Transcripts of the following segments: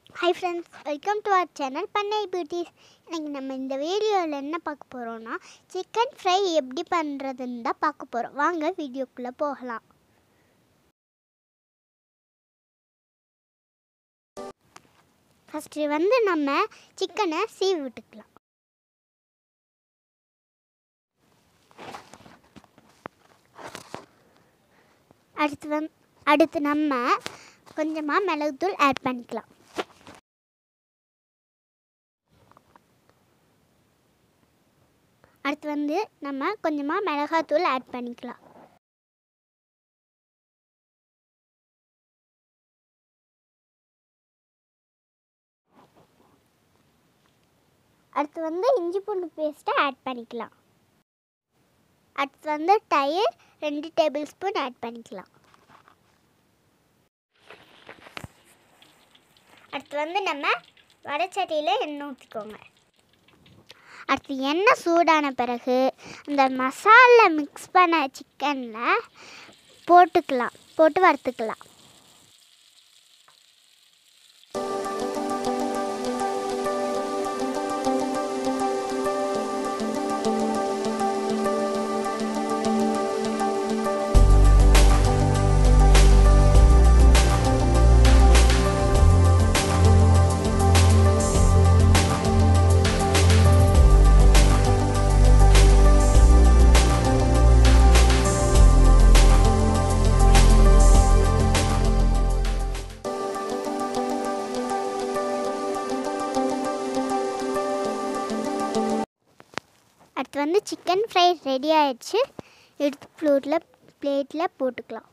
hi friends welcome to our channel Pannai beauties இன்னைக்கு நம்ம இந்த வீடியோவில் என்ன பார்க்க போகிறோம்னா சிக்கன் ஃப்ரை எப்படி பண்ணுறதுன்னு தான் பார்க்க போகிறோம் வாங்க வீடியோக்குள்ளே போகலாம் ஃபஸ்ட்டு வந்து நம்ம சிக்கனை சீவி விட்டுக்கலாம் அடுத்து வந் அடுத்து நம்ம கொஞ்சமாக மிளகுத்தூள் ஆட் பண்ணிக்கலாம் அடுத்து வந்து நம்ம கொஞ்சமாக மிளகாத்தூள் ஆட் பண்ணிக்கலாம் அடுத்து வந்து இஞ்சி பூண்டு பேஸ்ட்டை ஆட் பண்ணிக்கலாம் அடுத்து வந்து தயிர் ரெண்டு டேபிள் ஸ்பூன் ஆட் பண்ணிக்கலாம் அடுத்து வந்து நம்ம வடைச்சட்டியில் எண்ணெய் ஊற்றிக்கோங்க அடுத்து எண்ணெய் சூடான பிறகு இந்த மசாலா மிக்ஸ் பண்ண சிக்கனில் போட்டுக்கலாம் போட்டு வறுத்துக்கலாம் அடுத்து வந்து சிக்கன் ஃப்ரை ரெடி ஆயிடுச்சு எடுத்து ப்ளூட்டில் பிளேட்டில் போட்டுக்கலாம்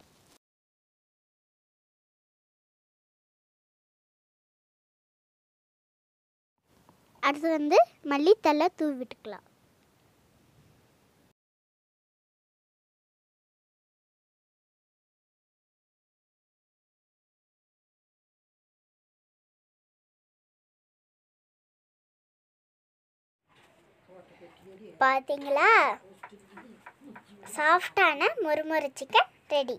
அடுத்து வந்து மல்லித்தலை தூவி விட்டுக்கலாம் பார்த்தீங்களா சாஃப்டான முறுமுறு சிக்கன் ரெடி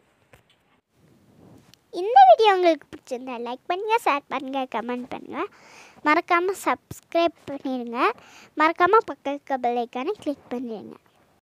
இந்த வீடியோ உங்களுக்கு பிடிச்சிருந்தா லைக் பண்ணுங்கள் ஷேர் பண்ணுங்கள் கமெண்ட் பண்ணுங்கள் மறக்காமல் சப்ஸ்கிரைப் பண்ணிடுங்க மறக்காமல் பக்கத்து பெல் ஐக்கானை கிளிக் பண்ணிடுங்க